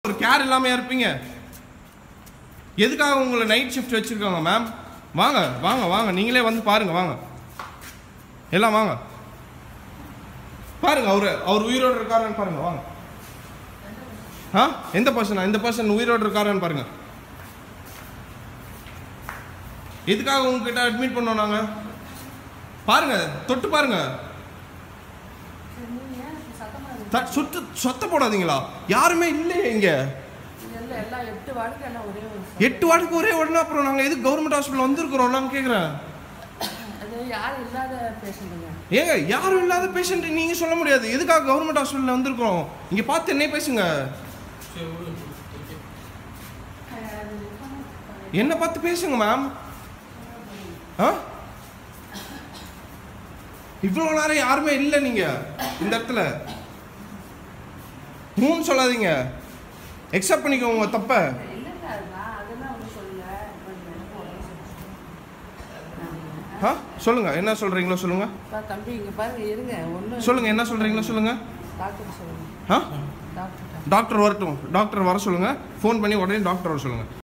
ஒரு கேர் இல்லாமல் இருப்பீங்க எதுக்காக உங்களை நைட் ஷிஃப்ட் வச்சுருக்காங்க மேம் வாங்க வாங்க வாங்க நீங்களே வந்து பாருங்க வாங்க எல்லாம் வாங்க பாருங்க அவரு அவர் உயிரோடு இருக்காரான்னு பாருங்க வாங்க ஆ எந்த பர்சனா இந்த பர்சன் உயிரோடு இருக்காரான்னு பாருங்க எதுக்காக உங்ககிட்ட அட்மிட் பண்ணோம் நாங்க பாருங்க தொட்டு பாருங்க த- சுத்து சொத்த போடாதீங்களா யாருமே இல்லையே இங்க இல்ல எல்லாம் எட்டு வார்டுக்கு எல்லாம் ஒரே ஒரு ச- எட்டு வார்டுக்கு ஒரே உடனே அப்புறம் நாங்க எதுக்கு கவர்மெண்ட் ஹாஸ்பிட்டல் வந்திருக்கிறோம் நான் கேக்குறேன் அது யாரும் இல்லாத பேஷண்ட்டுங்க ஏங்க யாரும் இல்லாத பேஷண்ட் நீங்க சொல்ல முடியாது எதுக்காக கவர்மெண்ட் ஹாஸ்பிட்டல்ல வந்திருக்கிறோம் இங்க பார்த்து என்ன பேசுங்க என்ன பார்த்து பேசுங்க மேம் ஆ இவ்வளோ நேரம் யாருமே இல்லை நீங்க இந்த இடத்துல மூணு சொல்லாதீங்க எக்ஸப்ட் பண்ணிக்கோங்க உங்க தப்ப இல்லைங்க நான் அதெல்லாம் ஒன்றும் சொல்லல கொஞ்சம் எனக்கு உடம்பு சரியில்லை. ஆ சொல்லுங்க என்ன சொல்றீங்களோ சொல்லுங்க அப்பா, தம்பி இங்க பாருங்க இருங்க ஒன்றும் சொல்லுங்க என்ன சொல்றீங்களோ சொல்லுங்க டாக்டர் சொல்லுங்க ஆ டாக்டர் டாக்டர் வரட்டும் டாக்டர் வர சொல்லுங்க ஃபோன் பண்ணி உடனே டாக்டர் வர சொல்லுங்க